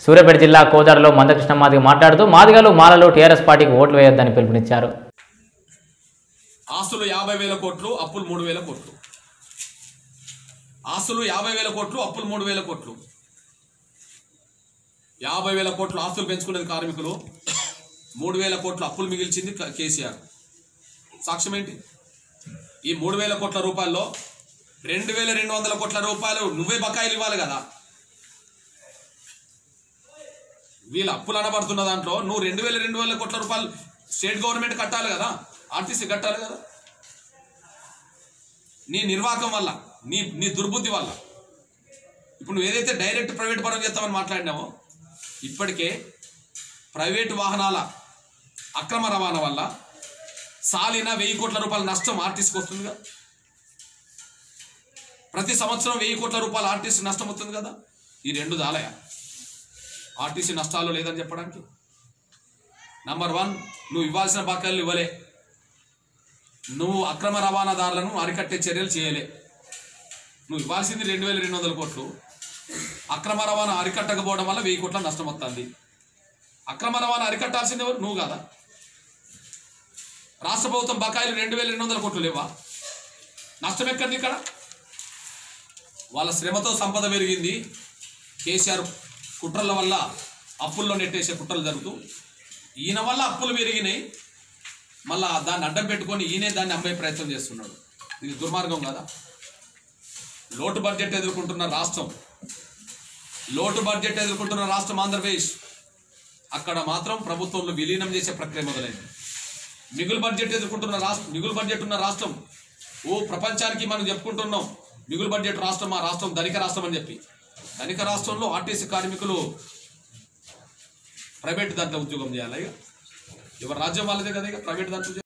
సూర్యాపేట జిల్లా కోదాడలో మందకృష్ణ మాదిగ మాట్లాడుతూ మాదిగలు మాలలు టీఆర్ఎస్ పార్టీకి ఓట్లు వేయొద్దని పిలుపునిచ్చారు ఆస్తులు యాభై వేల కోట్లు అప్పులు మూడు వేల కోట్లు ఆస్తులు యాభై వేల కోట్లు అప్పులు మూడు వేల కోట్లు యాభై వేల కోట్లు ఆస్తులు పెంచుకునేది కార్మికులు మూడు వేల కోట్లు అప్పులు మిగిల్చింది క- కేసీఆర్ సాక్ష్యం ఏంటి ఈ మూడు వేల కోట్ల రూపాయల్లో రెండు వేల రెండు వందల కోట్ల రూపాయలు నువ్వే బకాయిలు ఇవ్వాలి కదా వీళ్ళ అప్పులు అనబడుతున్న దాంట్లో నువ్వు రెండు వేల రెండు వేల కోట్ల రూపాయలు స్టేట్ గవర్నమెంట్ కట్టాలి కదా ఆర్టీసీ కట్టాలి కదా నీ నిర్వాహకం వల్ల నీ నీ దుర్బుద్ధి వల్ల ఇప్పుడు నువ్వు ఏదైతే డైరెక్ట్ ప్రైవేట్ పరం చేస్తామని మాట్లాడినావో ఇప్పటికే ప్రైవేటు వాహనాల అక్రమ రవాణా వల్ల సాలిన వెయ్యి కోట్ల రూపాయల నష్టం ఆర్టీసీకి వస్తుందిగా ప్రతి సంవత్సరం వెయ్యి కోట్ల రూపాయల ఆర్టీసీ నష్టం వస్తుంది కదా ఈ రెండు దాలయ ఆర్టీసీ నష్టాలు లేదని చెప్పడానికి నంబర్ వన్ నువ్వు ఇవ్వాల్సిన బకాయిలు ఇవ్వలే నువ్వు అక్రమ రవాణాదారులను అరికట్టే చర్యలు చేయలే నువ్వు ఇవ్వాల్సింది రెండు వేల రెండు వందల కోట్లు అక్రమ రవాణా అరికట్టకపోవడం వల్ల వెయ్యి కోట్ల నష్టం వస్తుంది అక్రమ రవాణా అరికట్టాల్సింది ఎవరు నువ్వు కాదా రాష్ట్ర ప్రభుత్వం బకాయిలు రెండు వేల రెండు వందల కోట్లు లేవా నష్టం ఎక్కడిది ఇక్కడ వాళ్ళ శ్రమతో సంపద పెరిగింది కేసీఆర్ కుట్రల వల్ల అప్పుల్లో నెట్టేసే కుట్రలు జరుగుతూ ఈయన వల్ల అప్పులు పెరిగినాయి మళ్ళా దాన్ని అడ్డం పెట్టుకొని ఈయనే దాన్ని అమ్మే ప్రయత్నం చేస్తున్నాడు ఇది దుర్మార్గం కదా లోటు బడ్జెట్ ఎదుర్కొంటున్న రాష్ట్రం లోటు బడ్జెట్ ఎదుర్కొంటున్న రాష్ట్రం ఆంధ్రప్రదేశ్ అక్కడ మాత్రం ప్రభుత్వంలో విలీనం చేసే ప్రక్రియ మొదలైంది మిగులు బడ్జెట్ ఎదుర్కొంటున్న రాష్ట్రం మిగులు బడ్జెట్ ఉన్న రాష్ట్రం ఓ ప్రపంచానికి మనం చెప్పుకుంటున్నాం మిగులు బడ్జెట్ రాష్ట్రం మా రాష్ట్రం ధనిక రాష్ట్రం అని చెప్పి ధనిక రాష్ట్రంలో ఆర్టీసీ కార్మికులు ప్రైవేట్ దాంట్లో ఉద్యోగం చేయాలి ఇక ఎవరు రాజ్యం వాళ్ళదే కదా ఇక ప్రైవేట్ దాంట్లో